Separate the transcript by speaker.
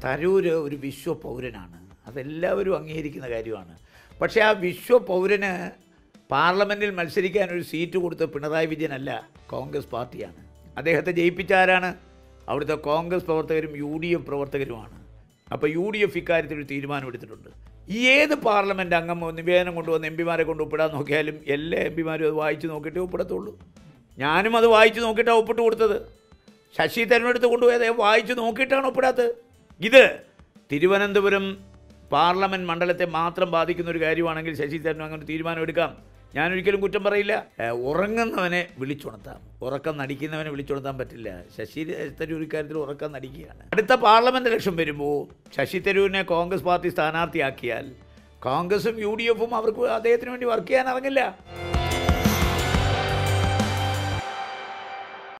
Speaker 1: തരൂര് ഒരു വിശ്വ പൗരനാണ് അതെല്ലാവരും അംഗീകരിക്കുന്ന കാര്യമാണ് പക്ഷേ ആ വിശ്വ പൗരന് പാർലമെൻറ്റിൽ മത്സരിക്കാൻ ഒരു സീറ്റ് കൊടുത്ത പിണറായി വിജയനല്ല കോൺഗ്രസ് പാർട്ടിയാണ് അദ്ദേഹത്തെ ജയിപ്പിച്ച ആരാണ് അവിടുത്തെ കോൺഗ്രസ് പ്രവർത്തകരും യു ഡി എഫ് പ്രവർത്തകരുമാണ് അപ്പോൾ യു ഡി എഫ് ഇക്കാര്യത്തിൽ ഒരു തീരുമാനമെടുത്തിട്ടുണ്ട് ഈ ഏത് പാർലമെൻറ്റ് അംഗം നിവേദനം കൊണ്ടുവന്ന് എം പിമാരെ കൊണ്ട് ഒപ്പിടാൻ നോക്കിയാലും എല്ലാ എം പിമാരും അത് വായിച്ച് നോക്കിയിട്ടേ ഒപ്പിടത്തുള്ളൂ ഞാനും അത് വായിച്ച് നോക്കിയിട്ടാണ് ഒപ്പിട്ട് കൊടുത്തത് ശശി തെരഞ്ഞെടുത്ത് കൊണ്ടുപോയത് വായിച്ച് നോക്കിയിട്ടാണ് ഒപ്പിടാത്തത് ഇത് തിരുവനന്തപുരം പാർലമെൻറ്റ് മണ്ഡലത്തെ മാത്രം ബാധിക്കുന്ന ഒരു കാര്യമാണെങ്കിൽ ശശി തരൂർ അങ്ങനെ ഒരു തീരുമാനം എടുക്കാം ഞാനൊരിക്കലും കുറ്റം പറയില്ല ഏഹ്, ഉറങ്ങുന്നവനെ വിളിച്ചുണർത്താം ഉറക്കം നടിക്കുന്നവനെ വിളിച്ചുണർത്താൻ പറ്റില്ല ശശി തരൂർ ഇക്കാര്യത്തിൽ ഉറക്കം നടിക്കുകയാണ് അടുത്ത പാർലമെൻറ്റ് ഇലക്ഷൻ വരുമ്പോൾ ശശി തരൂരിനെ കോൺഗ്രസ് പാർട്ടി സ്ഥാനാർത്ഥിയാക്കിയാൽ കോൺഗ്രസും യു ഡി എഫും അവർക്ക് അദ്ദേഹത്തിന് വേണ്ടി വർക്ക് ചെയ്യാൻ ഇറങ്ങില്ല